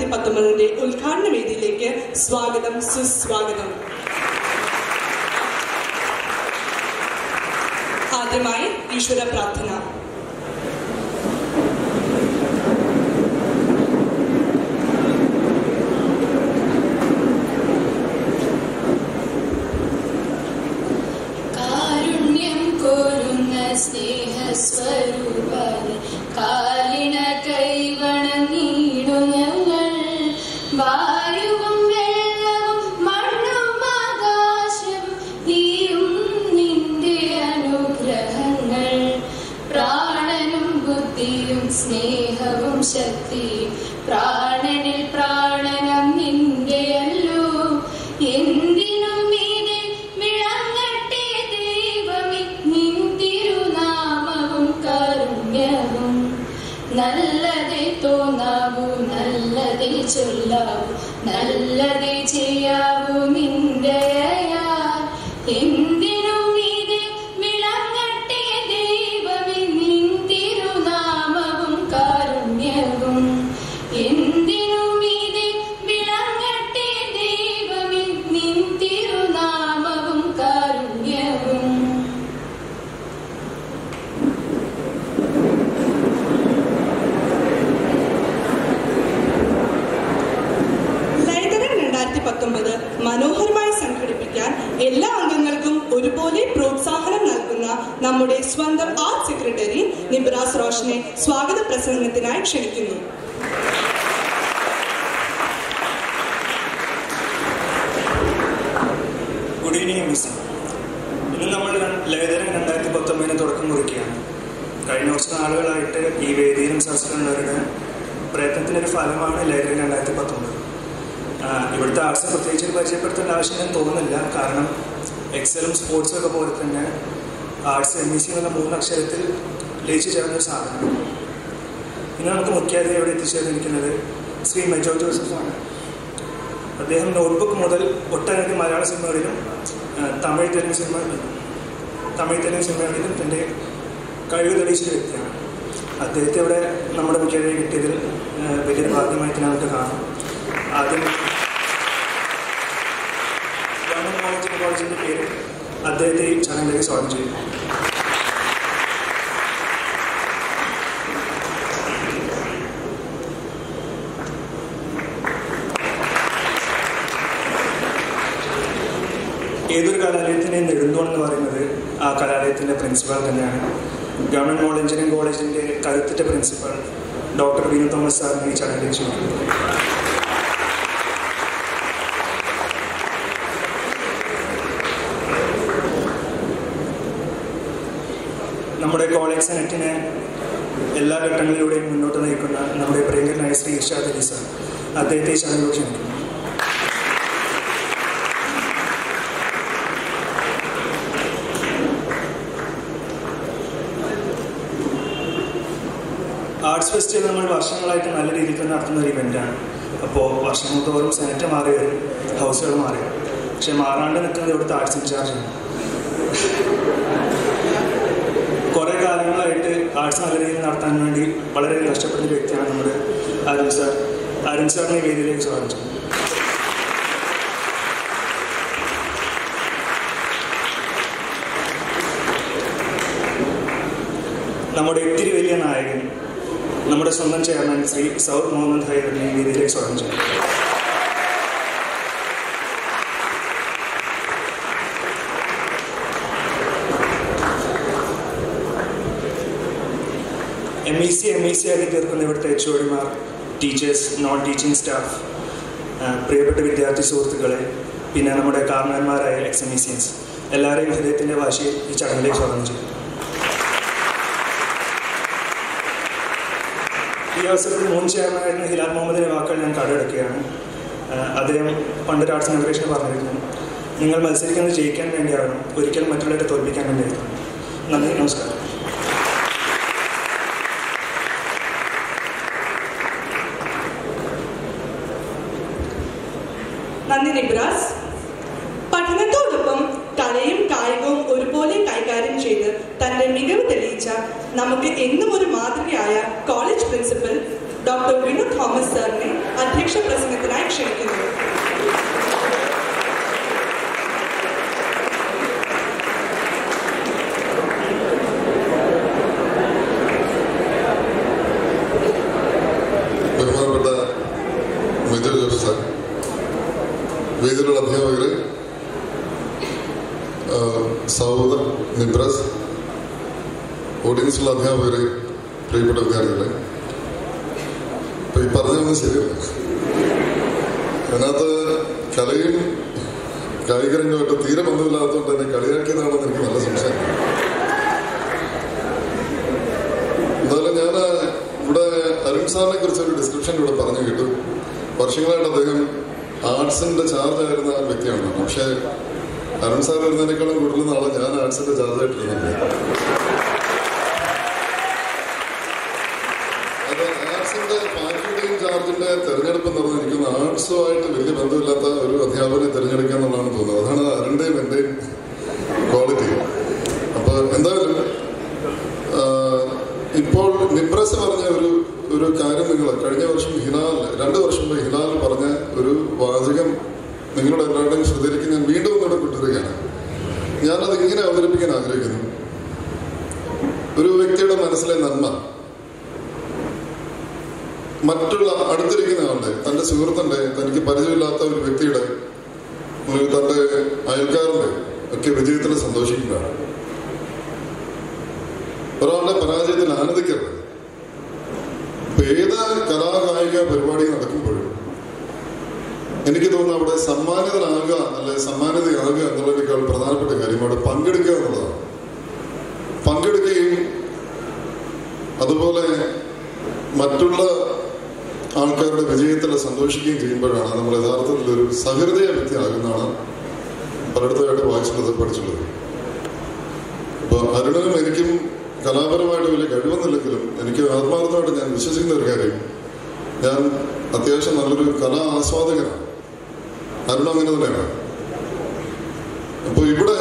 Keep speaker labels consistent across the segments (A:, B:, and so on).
A: പത്തൊമ്പതിന്റെ ഉദ്ഘാടന വേദിയിലേക്ക് സ്വാഗതം സുസ്വാഗതം ആദ്യമായി ഈശ്വര പ്രാർത്ഥന
B: കാരുണ്യം കോരുന്ന സ്നേഹസ്വരൂപന് കാലിണ കൈവണങ്ങിയിടു ഞങ്ങൾ വായുവും വെള്ളവും മണ്ണും ആകാശവും നീയും നിന്റെ അനുഗ്രഹങ്ങൾ പ്രാണനും ബുദ്ധിയും സ്നേഹവും ശക്തിയും പ്രാണനിൽ പ്രാണനം നിന്റെയല്ലോ എന്തിനും മീതെ വിളങ്ങട്ടെ ദൈവമേ നിൻ തിരുനാമവും കാരുണ്യവും നല്ലതേ തോന്നാവൂ നല്ലതേ ചൊല്ലാവൂ നല്ലതേ ചെയ്യാവൂ നിന്റെയാ എന്തിനും മീതെ വിളങ്ങട്ടെ ദൈവമേ നിൻ തിരുനാമവും കാരുണ്യവും എന്തിനും മീതെ വിളങ്ങട്ടെ ദൈവമേ നിൻ തിരുനാമവും കാരുണ്യവും
A: ലൈതരൻ രണ്ടായിരത്തി പത്തൊമ്പത് മനോഹരമായി സംഘടിപ്പിക്കാൻ എല്ലാ അംഗങ്ങൾക്കും ഒരുപോലെ പ്രോത്സാഹനം നൽകുന്ന നമ്മുടെ സ്വന്തം ആർട്ട് സെക്രട്ടറി നിബ്രാസ് റോഷനെ സ്വാഗത പ്രസംഗത്തിനായി ക്ഷണിക്കുന്നു
C: ഗുഡ് ഈവനിങ് മിസ് ഇന്ന് നമ്മൾ ലേഖനം രണ്ടായിരത്തി പത്തൊമ്പതിന് തുടക്കം കുറിക്കുകയാണ് കഴിഞ്ഞ കുറച്ച് നാളുകളായിട്ട് ഈ വേദിയിലും സദസ്സിലുള്ളവരുടെ പ്രയത്നത്തിൻ്റെ ഫലമാണ് ലേഖനം രണ്ടായിരത്തി പത്തൊമ്പത് ഇവിടുത്തെ ആർട്സ് പ്രത്യേകിച്ച് ഒരു പരിചയപ്പെടുത്തേണ്ട ആവശ്യം തോന്നുന്നില്ല കാരണം എക്സലും സ്പോർട്സും ഒക്കെ പോലെ തന്നെ ആർട്സ് എം ഇ സി എന്ന മൂന്നക്ഷരത്തിൽ ലയിച്ചു ചേർന്നൊരു സാധനം ഇന്ന് നമുക്ക് മുഖ്യാതിഥി ഇവിടെ എത്തിച്ചേർന്നിരിക്കുന്നത് ശ്രീ മെജോ ജോസഫാണ് അദ്ദേഹം നോട്ട്ബുക്ക് മുതൽ ഒട്ടനവധി മലയാള സിനിമകളിലും ആ, തമിഴ് തെലുങ്ക് സിനിമ തമിഴ് തെലുങ്ക് സിനിമകളിലും തൻ്റെ കഴിവ് തെളിയിച്ച ഒരു വ്യക്തിയാണ് അദ്ദേഹത്തെ ഇവിടെ നമ്മുടെ മുഖ്യതയെ കിട്ടിയതിൽ ആ, വലിയൊരു ഭാഗ്യമായിട്ട് നമുക്ക് കാണാം ആദ്യം ഗവൺമെൻറ് കോളേജ് കോളേജിൻ്റെ പേര് അദ്ദേഹത്തെ ഈ ചടങ്ങിലേക്ക് സ്വാഗതം ചെയ്യും ഏതൊരു കലാലയത്തിനെയും നെടുന്തോൺ എന്ന് പറയുന്നത് ആ കലാലയത്തിൻ്റെ പ്രിൻസിപ്പൽ തന്നെയാണ് ഗവൺമെൻറ് മോഡൽ എഞ്ചിനീയറിംഗ് കോളേജിൻ്റെ കരുത്തിൻ്റെ പ്രിൻസിപ്പൽ ഡോക്ടർ വിനു തോമസ് സാറിനെ ഈ ചടങ്ങിലേക്ക് ക്ഷണിക്കുന്നു നമ്മുടെ കോളേജ് സെനറ്റിനെ എല്ലാ ഘട്ടങ്ങളിലൂടെയും മുന്നോട്ട് നയിക്കുന്ന നമ്മുടെ പ്രിയങ്കരനായ ശ്രീ ഇർഷാദ് അലി സാർ അദ്ദേഹത്തെ ഈ ചടങ്ങിലേക്ക് ക്ഷണിക്കുന്നു ആർട്സ് ഫെസ്റ്റിവൽ നമ്മൾ വർഷങ്ങളായിട്ട് നല്ല രീതിയിൽ തന്നെ നടത്തുന്ന ഒരു ഇവൻ്റാണ് അപ്പോൾ വർഷങ്ങൾ തോറും സെനറ്റ് മാറി വരും ഹൗസുകൾ മാറി വരും പക്ഷെ മാറാണ്ട് നിൽക്കുന്നത് ഇവിടുത്തെ ആർട്സ് ഇൻചാർജാണ് കുറേ കാലങ്ങളായിട്ട് ആർട്സ് നല്ല രീതിയിൽ നടത്താൻ വേണ്ടി വളരെ കഷ്ടപ്പെടുന്ന ഒരു വ്യക്തിയാണ് നമ്മുടെ അരുൺ സാർ അരുൺ സാറിനെ ഈ വേദിയിലേക്ക് സ്വാഗതം ചെയ്യുന്നു നമ്മുടെ ഇത്തിരി വലിയ നായകൻ നമ്മുടെ സ്വന്തം ചെയർമാൻ ശ്രീ സൗദ് മുഹമ്മദ് ഹൈദറിനെ ഈ വേദിയിലേക്ക് സ്വാഗതം ചെയ്യുന്നു M E C M E C ആക്കി തീർക്കുന്ന ഇവിടുത്തെ എച്ച് ഒഡിമാർ ടീച്ചേഴ്സ് നോൺ ടീച്ചിങ് സ്റ്റാഫ് പ്രിയപ്പെട്ട വിദ്യാർത്ഥി സുഹൃത്തുക്കളെ പിന്നെ നമ്മുടെ കാരണന്മാരായ എക്സ് എം ഇ സിയൻസ് എല്ലാവരെയും ഹൃദയത്തിൻ്റെ ഭാഷയിൽ ഈ ചടങ്ങിലേക്ക് സ്വാഗതം ചെയ്യും ഈ അവസരത്തിൽ മുൻ ചെയർമാനായിരുന്ന ഹിലാൽ മുഹമ്മദിന്റെ വാക്കുകൾ ഞാൻ കടമെടുക്കുകയാണ് ആഹ് അദ്ദേഹം പണ്ട് ആർട്സ് ഇനോഗ്രേഷൻ പറഞ്ഞിരുന്നു നിങ്ങൾ മത്സരിക്കുന്നത് ജയിക്കാൻ വേണ്ടിയാവണം ഒരിക്കലും മറ്റുള്ളവരെ തോൽപ്പിക്കാൻ വേണ്ടിയായിരുന്നു നന്ദി നമസ്കാരം
A: നന്ദി നിബ്രാസ് പഠനത്തോടൊപ്പം കലയും കായികവും ഒരുപോലെ കൈകാര്യം ചെയ്ത് തന്റെ മികവ് തെളിയിച്ച നമുക്ക് എന്നും ഒരു മാതൃകയായ college principal doctor Vinu Thomas സാറിനെ അധ്യക്ഷ
D: വേദിയിലുള്ള അധ്യാപകര് ആ, സൗദ നിബ്രസ് ഓഡിയൻസിലുള്ള അധ്യാപകര് പ്രിയപ്പെട്ട വിദ്യാർത്ഥികളെ ഇപ്പൊ ഈ പറഞ്ഞൊന്നും ശരിയല്ല അതിനകത്ത് കലയും കായികരംഗമായിട്ട് തീരെ ബന്ധമില്ലാത്തതുകൊണ്ട് എന്നെ കളിയാക്കിയതാണെന്ന് എനിക്ക് നല്ല സംശയം എന്തായാലും ഞാൻ ഇവിടെ അരുൺ സാറിനെ കുറിച്ച് ഒരു ഡിസ്ക്രിപ്ഷൻ ഇവിടെ പറഞ്ഞു കേട്ടു വർഷങ്ങളായിട്ട് അദ്ദേഹം ആർട്സിന്റെ ചാർജ് ആയിരുന്ന വ്യക്തിയാണ് പക്ഷെ അരുൺ സാർ വരുന്നതിനേക്കാളും കൂടുതൽ നാളെ ഞാൻ ആർട്സിന്റെ ചാർജ് ആയിട്ടിരുന്നില്ല അത് ആർട്സിന്റെ ഫാക്കൽറ്റിയും ചാർജിന്റെ തെരഞ്ഞെടുപ്പ് എന്ന് പറഞ്ഞാൽ എനിക്കൊന്ന് ആർട്സുമായിട്ട് വലിയ ബന്ധമില്ലാത്ത ഒരു അധ്യാപകനെ തിരഞ്ഞെടുക്കുക എന്നുള്ളതാണ് തോന്നുന്നത് അതാണ് അരുണിന്റെയും എന്റെയും ക്വാളിറ്റി അപ്പൊ എന്തായാലും ആഹ്, ഇപ്പോൾ നിബ്രസ് പറഞ്ഞ ഒരു ഒരു കാര്യം നിങ്ങൾ കഴിഞ്ഞ വർഷം ഹിലാൽ രണ്ട് വർഷം മുമ്പ് ഹിലാൽ പറഞ്ഞ ഒരു വാചകം നിങ്ങളുടെ എല്ലാവരുടെയും ശ്രദ്ധയിലേക്ക് ഞാൻ വീണ്ടും ഒന്നുകൂടെ കൊണ്ടുവരികയാണ് ഞാനത് ഇങ്ങനെ അവതരിപ്പിക്കാൻ ആഗ്രഹിക്കുന്നു ഒരു വ്യക്തിയുടെ മനസ്സിലെ നന്മ മറ്റുള്ള അടുത്തിരിക്കുന്ന ആളുടെ തന്റെ സുഹൃത്തിന്റെ തനിക്ക് പരിചയമില്ലാത്ത ഒരു വ്യക്തിയുടെ ഒരു തന്റെ അയൽക്കാരന്റെ ഒക്കെ വിജയത്തിൽ സന്തോഷിക്കുന്നതാണ് ഒരാളുടെ പരാജയത്തിൽ ആനന്ദിക്കരുത് ഇപ്പൊ ഏത് കലാകായിക പരിപാടി നടക്കുമ്പോഴും എനിക്ക് തോന്നുന്നു അവിടെ സമ്മാനിതനാകുക അല്ലെ സമ്മാനിതയാകുക എന്നുള്ളതിനേക്കാൾ പ്രധാനപ്പെട്ട കാര്യം അവിടെ പങ്കെടുക്കുക എന്നുള്ളതാണ് പങ്കെടുക്കുകയും അതുപോലെ മറ്റുള്ള ആൾക്കാരുടെ വിജയത്തിൽ സന്തോഷിക്കുകയും ചെയ്യുമ്പോഴാണ് നമ്മൾ യഥാർത്ഥത്തിൽ ഒരു സഹൃദയ വ്യക്തിയാകുന്നതാണ് പലയിടത്തായിട്ട് വായിച്ചിട്ടുള്ളത് പഠിച്ചിട്ടുള്ളത് അപ്പൊ അരുണനും എനിക്കും കലാപരമായിട്ട് വലിയ കഴിവൊന്നുമില്ലെങ്കിലും എനിക്ക് ആത്മാർത്ഥമായിട്ട് ഞാൻ വിശ്വസിക്കുന്ന ഒരു കാര്യം ഞാൻ അത്യാവശ്യം നല്ലൊരു കലാ ആസ്വാദകനാണ് അരുൺ അങ്ങനെ തന്നെയാണ് അപ്പൊ ഇവിടെ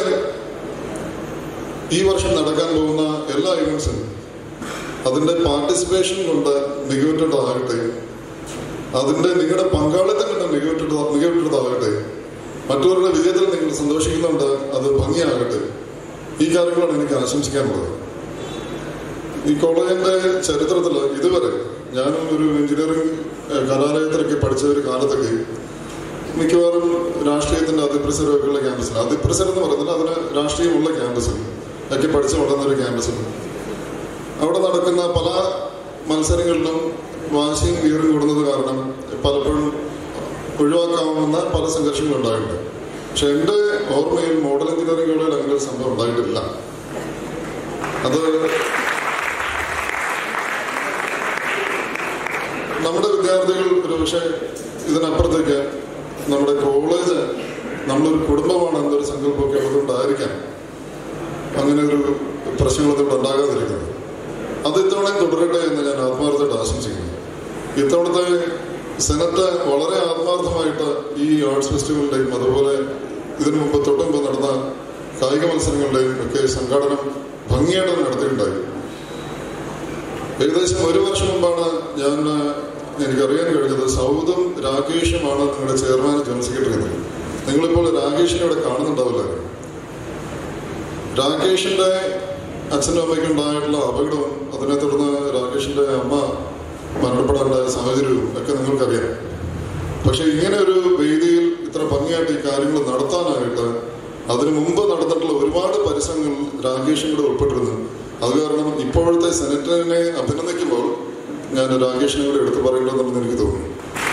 D: ഈ വർഷം നടക്കാൻ പോകുന്ന എല്ലാ ഇവന്റ്സും അതിന്റെ പാർട്ടിസിപ്പേഷൻ കൊണ്ട് മികവുറ്റതാകട്ടെ അതിന്റെ നിങ്ങളുടെ പങ്കാളിത്തം കൊണ്ട് മികവുറ്റ മികവുറ്റതാകട്ടെ മറ്റവരുടെ വിജയത്തിൽ നിങ്ങൾ സന്തോഷിക്കുന്നുണ്ട് അത് ഭംഗിയാകട്ടെ ഈ കാര്യങ്ങളാണ് എനിക്ക് ആശംസിക്കാനുള്ളത് ഈ കോളേജിന്റെ ചരിത്രത്തിൽ ഇതുവരെ ഞാനും ഒരു എഞ്ചിനീയറിംഗ് ഏഹ്, കലാലയത്തിലൊക്കെ പഠിച്ച ഒരു കാലത്തൊക്കെ മിക്കവാറും രാഷ്ട്രീയത്തിന്റെ അതിപ്രസരമൊക്കെയുള്ള ക്യാമ്പസിൽ അതിപ്രസരം എന്ന് പറയുന്നത് അതിന് രാഷ്ട്രീയമുള്ള ക്യാമ്പസിൽ ഒക്കെ പഠിച്ചു വളർന്ന ഒരു ക്യാമ്പസിൽ അവിടെ നടക്കുന്ന പല മത്സരങ്ങളിലും വാശിയും വീറും കൂടുന്നത് കാരണം പലപ്പോഴും ഒഴിവാക്കാവുന്ന പല സംഘർഷങ്ങളും ഉണ്ടായിട്ടുണ്ട് പക്ഷെ എൻ്റെ ഓർമ്മയിൽ മോഡൽ എഞ്ചിനീയറിംഗ് കോളേജിൽ അങ്ങനെ ഒരു സംഭവം ഉണ്ടായിട്ടില്ല അത് നമ്മുടെ വിദ്യാർത്ഥികൾ ഒരു പക്ഷേ ഇതിനപ്പുറത്തേക്ക് നമ്മുടെ കോളേജ് നമ്മളൊരു കുടുംബമാണ് എന്നൊരു സങ്കല്പമൊക്കെ ഉള്ളതുകൊണ്ടായിരിക്കാം അങ്ങനെ ഒരു പ്രശ്നങ്ങളൊന്നും ഇവിടെ ഉണ്ടാകാതിരിക്കുന്നത് അത് ഇത്തവണയും തുടരട്ടെ എന്ന് ഞാൻ ആത്മാർത്ഥമായിട്ട് ആശംസിക്കുന്നു ഇത്തവണത്തെ സെനറ്റ് വളരെ ആത്മാർത്ഥമായിട്ട് ഈ ആർട്സ് ഫെസ്റ്റിവലിന്റെയും അതുപോലെ ഇതിനു മുമ്പ് തൊട്ട് മുമ്പ് നടന്ന കായിക മത്സരങ്ങളുടെയും ഒക്കെ സംഘാടനം ഭംഗിയായിട്ട് തന്നെ നടത്തിയിട്ടുണ്ടായി ഏകദേശം ഒരു വർഷം മുമ്പാണ് ഞാൻ എനിക്കറിയാൻ കഴിഞ്ഞത് സൗദും രാകേഷുമാണ് നിങ്ങളുടെ ചെയർമാൻ ജനറൽ സെക്രട്ടറി എന്നത് നിങ്ങളിപ്പോൾ രാകേഷിനെ ഇവിടെ കാണുന്നുണ്ടാവില്ല രാകേഷിന്റെ അച്ഛനും അമ്മയ്ക്കും ഉണ്ടായിട്ടുള്ള അപകടവും അതിനെ തുടർന്ന് രാകേഷിന്റെ അമ്മ മരണപ്പെടാനുണ്ടായ സാഹചര്യവും ഒക്കെ നിങ്ങൾക്കറിയാം പക്ഷെ ഇങ്ങനെ ഒരു വേദിയിൽ ഇത്ര ഭംഗിയായിട്ട് ഈ കാര്യങ്ങൾ നടത്താനായിട്ട് അതിനു മുമ്പ് നടന്നിട്ടുള്ള ഒരുപാട് പരിശ്രമങ്ങൾ രാകേഷും കൂടെ ഉൾപ്പെട്ടിരുന്നു അത് കാരണം ഇപ്പോഴത്തെ സെനറ്റിനെ അഭിനന്ദിക്കുമ്പോൾ ഞാൻ രാകേഷിനെ കൂടെ എടുത്തു പറയേണ്ടതെന്ന് എനിക്ക് തോന്നുന്നു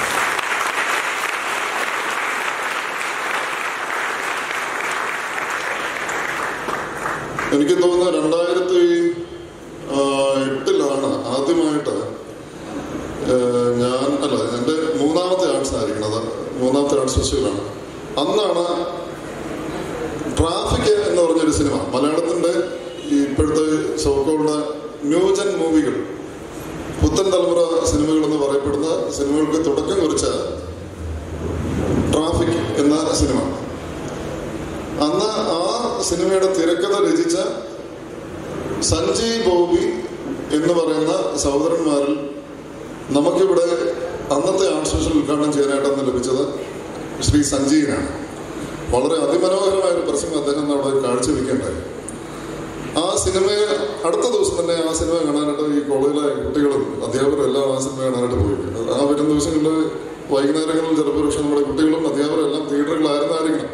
D: എനിക്ക് തോന്നുന്നു രണ്ടായിരത്തി ആ, എട്ടിലാണ് ആദ്യമായിട്ട് ഏഹ്, ഞാൻ അല്ല എൻ്റെ മൂന്നാമത്തെ ആർട്സ് ആയിരിക്കണം അത് മൂന്നാമത്തെ ആർട്സ് ഫെസ്റ്റിവലാണ് അന്നാണ് ട്രാഫിക് എന്ന് പറഞ്ഞൊരു സിനിമ മലയാളത്തിന്റെ ഈ ഇപ്പോഴത്തെ സോക്കോളുടെ ന്യൂജൻ മൂവികൾ പുത്തൻ തലമുറ സിനിമകൾ എന്ന് പറയപ്പെടുന്ന സിനിമകൾക്ക് തുടക്കം കുറിച്ച ട്രാഫിക് എന്ന സിനിമ അന്ന് ആ സിനിമയുടെ തിരക്കഥ രചിച്ച സഞ്ജയ് ബോബി എന്ന് പറയുന്ന സഹോദരന്മാരിൽ നമുക്കിവിടെ അന്നത്തെ ആർട്സ് ഫെസ്റ്റിവൽ ഉദ്ഘാടനം ചെയ്യാനായിട്ടാണ് ലഭിച്ചത് ശ്രീ സഞ്ജീവിനാണ് വളരെ അതിമനോഹരമായ ഒരു പ്രസംഗം അദ്ദേഹം അവിടെ കാഴ്ചവെക്കേണ്ടായി ആ സിനിമ അടുത്ത ദിവസം തന്നെ ആ സിനിമ കാണാനായിട്ട് ഈ കോളേജിലെ കുട്ടികളും അധ്യാപകരും എല്ലാം ആ സിനിമ കാണാനായിട്ട് പോയി ആ വരുന്ന ദിവസങ്ങളിൽ വൈകുന്നേരങ്ങളിൽ ചിലപ്പോൾ പക്ഷെ നമ്മുടെ കുട്ടികളും അധ്യാപകരും എല്ലാം തിയേറ്ററുകളായിരുന്നായിരിക്കണം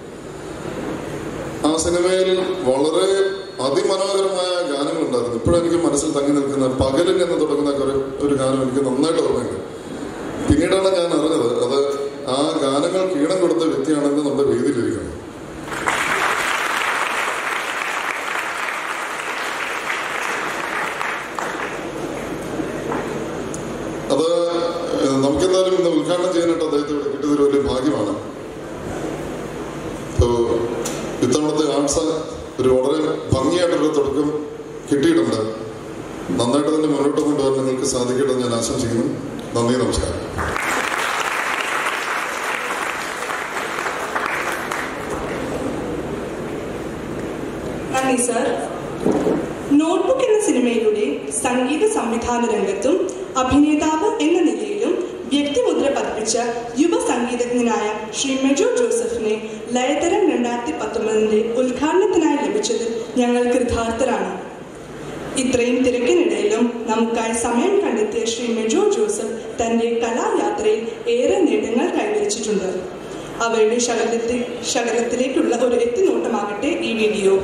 D: ആ സിനിമയിൽ വളരെ അതിമനോഹരമായ ഗാനങ്ങളുണ്ടായിരുന്നു ഇപ്പോഴും എനിക്ക് മനസ്സിൽ തങ്ങി നിൽക്കുന്ന പകലിൽ എന്ന് തുടങ്ങുന്ന ഒരു ഒരു ഗാനം എനിക്ക് നന്നായിട്ട് ഓർമ്മയുണ്ട് പിന്നീടാണ് ഞാൻ അറിഞ്ഞത് അത് ആ ഗാനങ്ങൾക്ക് ഈണം കൊടുത്ത വ്യക്തിയാണെന്ന് നമ്മുടെ വേദിയിലിരിക്കുന്നത് അത് ഏഹ്, നമുക്കെന്തായാലും ഇന്ന് ഉദ്ഘാടനം ചെയ്യാനായിട്ട് അദ്ദേഹത്തെ ഇവിടെ കിട്ടിയതൊരു വലിയ ഭാഗ്യമാണ് ഇപ്പോ ഇത്തവണത്തെ ആർട്സ് ഒരു വളരെ ഭംഗിയായിട്ടൊരു തുടക്കം കിട്ടിയിട്ടുണ്ട് നന്നായിട്ട് തന്നെ മുന്നോട്ട് കൊണ്ടുപോകാൻ നിങ്ങൾക്ക് സാധിക്കട്ടെ എന്ന് ഞാൻ ആശംസിക്കുന്നു നന്ദി നമസ്കാരം
A: നന്ദി സർ നോട്ട്ബുക്ക് എന്ന സിനിമയിലൂടെ സംഗീത സംവിധാന രംഗത്തും അഭിനേതാവ് എന്ന നിലയിലും വ്യക്തിമുദ്ര പതിപ്പിച്ച യുവ സംഗീതജ്ഞനായ ശ്രീ മെജോ ജോസഫിനെ ലയതരം രണ്ടായിരത്തി പത്തൊമ്പതിന്റെ ഉദ്ഘാടനത്തിനായി ലഭിച്ചതിൽ ഞങ്ങൾ കൃതാർത്ഥരാണ് ഇത്രയും തിരക്കിനിടയിലും നമുക്കായി സമയം കണ്ടെത്തിയ ശ്രീ മെജോ ജോസഫ് തന്റെ കലായാത്രയിൽ ഏറെ നേട്ടങ്ങൾ കൈവരിച്ചിട്ടുണ്ട് അവയുടെ ശകലത്തിൽ ശകലത്തിലേക്കുള്ള ഒരു എത്തിനോട്ടമാകട്ടെ ഈ വീഡിയോ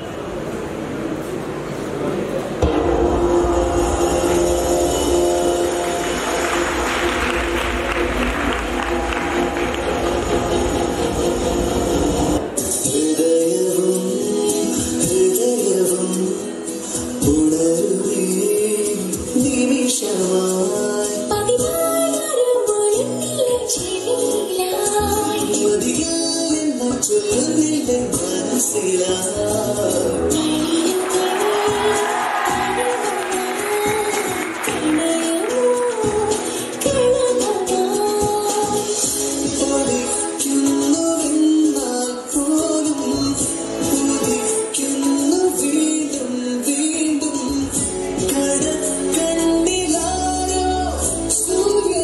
E: ഹൃദയവും ഹൃദയവും ഉണരുകേ നിമിഷമായി മതിയിൽ എന്ന് ചൊല്ലുന്നില്ല മനസ്സിലായി കൊതിക്കുന്നുവെന്നാൽ പോലും കൊതിക്കുന്നു വീണ്ടും വീണ്ടും കടക്കണ്ണിലാരോ സൂര്യ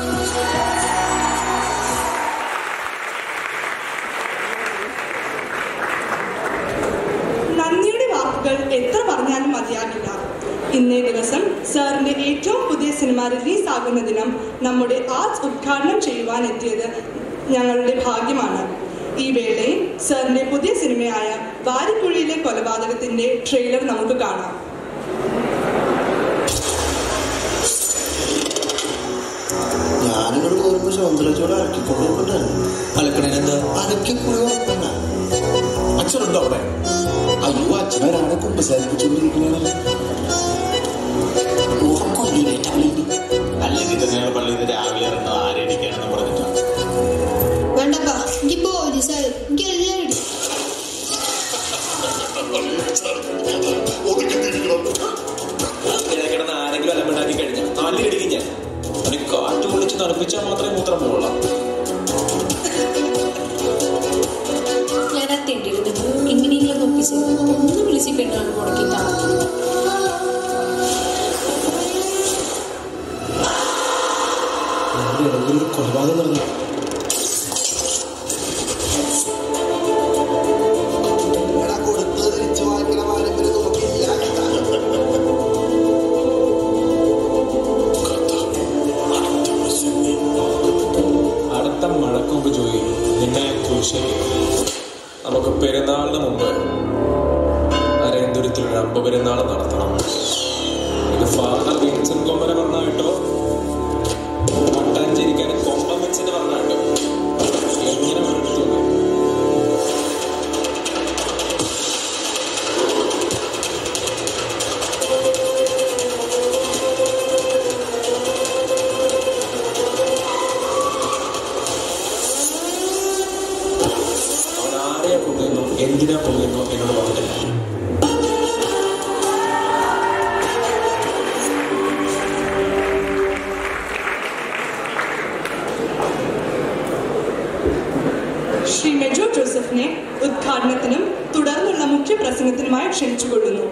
A: നന്ദിയുടെ വാക്കുകൾ എത്ര പറഞ്ഞാലും മതിയാകില്ല ഇന്നേ ദിവസം സാറിന്റെ ഏറ്റവും പുതിയ സിനിമ റിലീസ് ആകുന്ന ദിനം നമ്മുടെ ആർട്സ് ഉദ്ഘാടനം ചെയ്യുവാൻ എത്തിയത് ഞങ്ങളുടെ ഭാഗ്യമാണ് ഈ വേളയിൽ സാറിന്റെ പുതിയ സിനിമയായ വാരിക്കുഴിയിലെ കൊലപാതകത്തിന്റെ ട്രെയിലർ നമുക്ക് കാണാം
E: ഞാനിങ്ങോട്ട് പോരുമ്പോ സൗന്ദര്യത്തോടെ അരക്കിക്കൊണ്ടിരിക്കണ്ടായിരുന്നു
F: അലക്കണേനെന്താ
E: അരക്കിക്കുഴി ഉറപ്പുണ്ട
F: അച്ഛനുണ്ടോ അവിടെ
E: അയ്യോ അച്ഛനൊരാളെ കുമ്പസാരിപ്പിച്ചുകൊണ്ടിരിക്കണേ
F: അല്ലെങ്കിൽ തന്നെയാണ് പള്ളിയിൽ നിന്ന് രാവിലെ ഇറങ്ങുന്നത് ആരടിക്കാനെന്ന് പറഞ്ഞിട്ടാണ്
B: വേണ്ടപ്പാ എനിക്ക് പോലീസായി എനിക്ക് എല്ലാം ഇടി
F: കിടന്ന് ആരെങ്കിലും അലമ്പുണ്ടാക്കി കഴിഞ്ഞാൽ നാല് അടിക്കും ഞാൻ അവന് കാറ്റ് പൊളിച്ച് തണുപ്പിച്ചാൽ മാത്രമേ മൂത്രം പോവുള്ളൂ
B: ഞാൻ അത്തേണ്ടിരുന്നത് എങ്ങനെയെങ്കിലും നോക്കി ഒന്ന് വിളിച്ച് പെണ്ണാണ് മുടക്കിട്ടാ
F: നമ്മുടെ ഇടയിൽ ഒരു കൊലപാതകം നടന്നു
E: കൊടുത്തത് തിരിച്ചു വാങ്ങിക്കണ മാനത്തിന് നോക്കിയില്ല
F: അടുത്ത മഴക്കുമ്പ് ജോയി നിന്നെ കുരിശേക്ക് നമുക്ക് പെരുന്നാളിന് മുമ്പ് അരയന്തുരത്തിൽ ഒരു അമ്പ പെരുന്നാൾ നടത്തണം ഇത് ഫാദർ വിൻസെന്റ് കൊമ്പന പറഞ്ഞ കേട്ടോ മട്ടാഞ്ചേരിക്കാൻ കൊമ്പം വിൻസെന്റ് പറഞ്ഞ കേട്ടോ എങ്ങനെ എടുത്തു അവൻ ആരെയാ കൊണ്ടുവന്നോ എന്തിനാ കൊണ്ടുവന്നോ എന്നോട് പറഞ്ഞിട്ടില്ല
A: ശ്രീ മെജോ ജോസഫിനെ ഉദ്ഘാടനത്തിനും തുടർന്നുള്ള മുഖ്യ പ്രസംഗത്തിനുമായി ക്ഷണിച്ചുകൊള്ളുന്നു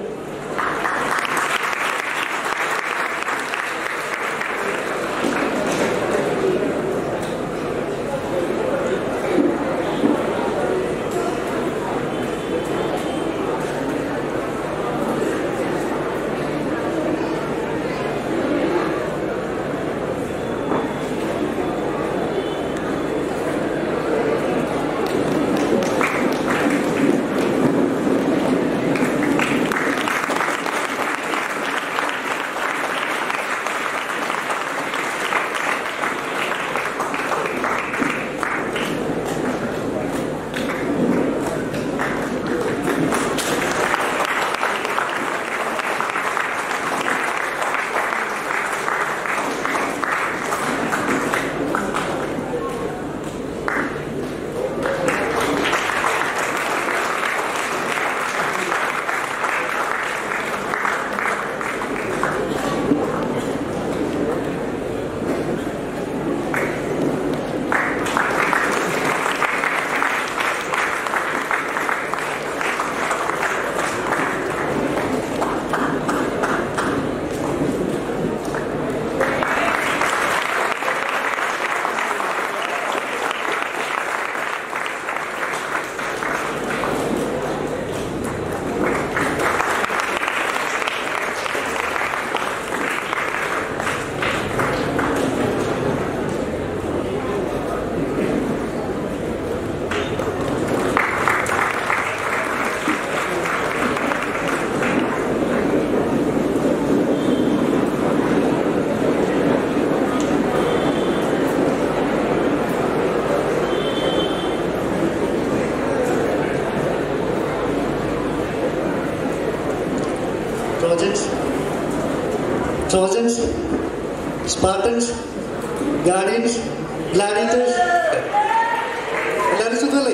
G: ട്രോജൻസ് സ്പാർട്ടൻസ് ഗാർഡിയൻസ് ഗ്ലാഡിയേറ്റേഴ്സ് എല്ലാവരും സുഖമല്ലേ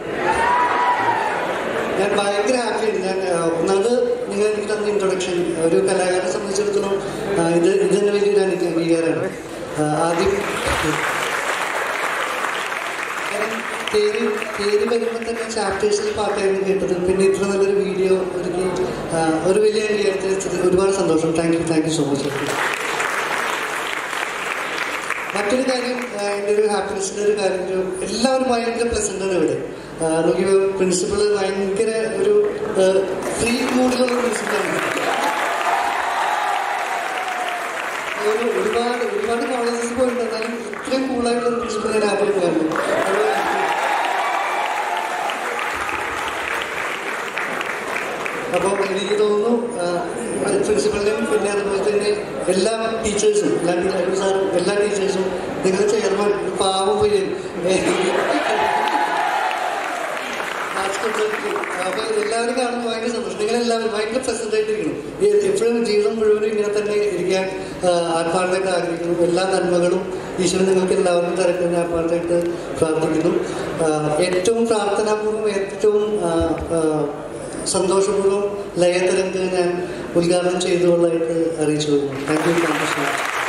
G: ഞാൻ ഭയങ്കര ഹാപ്പിയാണ് ഞാൻ ആ, ഒന്നാമത് നിങ്ങൾ എനിക്ക് തന്ന ഇൻട്രൊഡക്ഷൻ ഒരു കലാകാരനെ സംബന്ധിച്ചിടത്തോളം ആ, ഇത് ഇത് തന്നെ വലിയൊരു അനു- അംഗീകാരമാണ് ആ, ആദ്യം ഞാൻ കയറി കയറി വരുമ്പോൾ തന്നെ ചാപ്റ്റേഴ്സിൽ പാട്ടായിരുന്നു കേട്ടത് പിന്നെ ഇത്ര നല്ലൊരു വീഡിയോ ഒരുക്കി ആ, ഒരു വലിയ അംഗീകാരത്തിൽ എത്തിയത് ഒരുപാട് സന്തോഷം thank you thank you so much മറ്റൊരു കാര്യം ആ, എൻ്റെ ഒരു ഹാപ്പിനെസ്സിൻ്റെ ഒരു കാര്യം ഒരു എല്ലാവരും ഭയങ്കര പ്രസൻ്റ് ആണ് ഇവിടെ ആ, നോക്കിയപ്പോൾ പ്രിൻസിപ്പൾ ഭയങ്കര ഒരു ഫ്രീ മൂഡിലുള്ള പ്രിൻസിപ്പളാണ് ഒരു ഒരുപാട് ഒരുപാട് കോളേജസ് പോയിട്ടുണ്ട് എന്നാലും ഇത്രയും കൂളായിട്ടുള്ള ഒരു പ്രിൻസിപ്പൾ ഞാൻ ആദ്യം കാണുന്നു അപ്പോൾ എനിക്ക് തോന്നുന്നു പ്രിൻസിപ്പലിനും പിന്നെ അതുപോലെ തന്നെ എല്ലാ ടീച്ചേഴ്സും എല്ലാ ടീച്ചറും സാറും എല്ലാ ടീച്ചേഴ്സും നിങ്ങളുടെ ചെയർമാൻ ഒരു പാവം പയ്യൻ അപ്പൊ എല്ലാവരും കാണുമ്പോൾ ഭയങ്കര സന്തോഷം നിങ്ങളെല്ലാവരും ഭയങ്കര പ്രസന്റ് ആയിട്ടിരിക്കണം ഈ എപ്പോഴും ജീവിതം മുഴുവനും ഇങ്ങനെ തന്നെ ഇരിക്കാൻ ആ, ആത്മാർത്ഥമായിട്ട് ആഗ്രഹിക്കുന്നു എല്ലാ നന്മകളും ഈശ്വരൻ നിങ്ങൾക്ക് എല്ലാവർക്കും തരട്ടെന്ന് ആത്മാർത്ഥമായിട്ട് പ്രാർത്ഥിക്കുന്നു ആ, ഏറ്റവും പ്രാർത്ഥനാപൂർവ്വം ഏറ്റവും ആ, ആ, സന്തോഷപൂർവ്വം ലയതരംഗ് ഞാൻ ഉദ്ഘാടനം ചെയ്തുകൊള്ളായിട്ട് അറിയിച്ചു thank you thank you so much